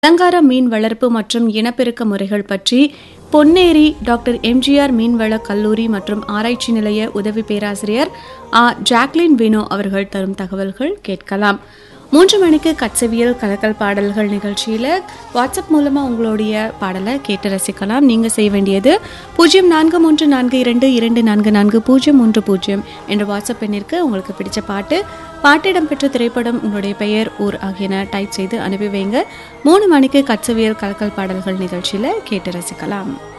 அலங்கார மீன் வளர்ப்பு மற்றும் இனப்பெருக்க முறைகள் பற்றி பொன்னேரி டாக்டர் எம்ஜிஆர் மீன்வள கல்லூரி மற்றும் ஆராய்ச்சி நிலைய உதவி பேராசிரியர் ஆ ஜாக்லின் வினோ அவர்கள் தரும் தகவல்கள் கேட்கலாம் மூன்று மணிக்கு கட்சவியல் கலக்கல் பாடல்கள் நிகழ்ச்சியில் வாட்ஸ்அப் மூலமாக உங்களுடைய பாடலை கேட்டு ரசிக்கலாம் நீங்கள் செய்ய வேண்டியது பூஜ்ஜியம் நான்கு மூன்று நான்கு இரண்டு இரண்டு நான்கு நான்கு பூஜ்ஜியம் மூன்று பூஜ்ஜியம் என்ற வாட்ஸ்அப் எண்ணிற்கு உங்களுக்கு பிடிச்ச பாட்டு பாட்டிடம் பெற்ற திரைப்படம் உங்களுடைய பெயர் ஊர் ஆகியன டைப் செய்து அனுப்பி வைங்க மூணு மணிக்கு கட்சவியல் கலக்கல் பாடல்கள் நிகழ்ச்சியில் கேட்டு ரசிக்கலாம்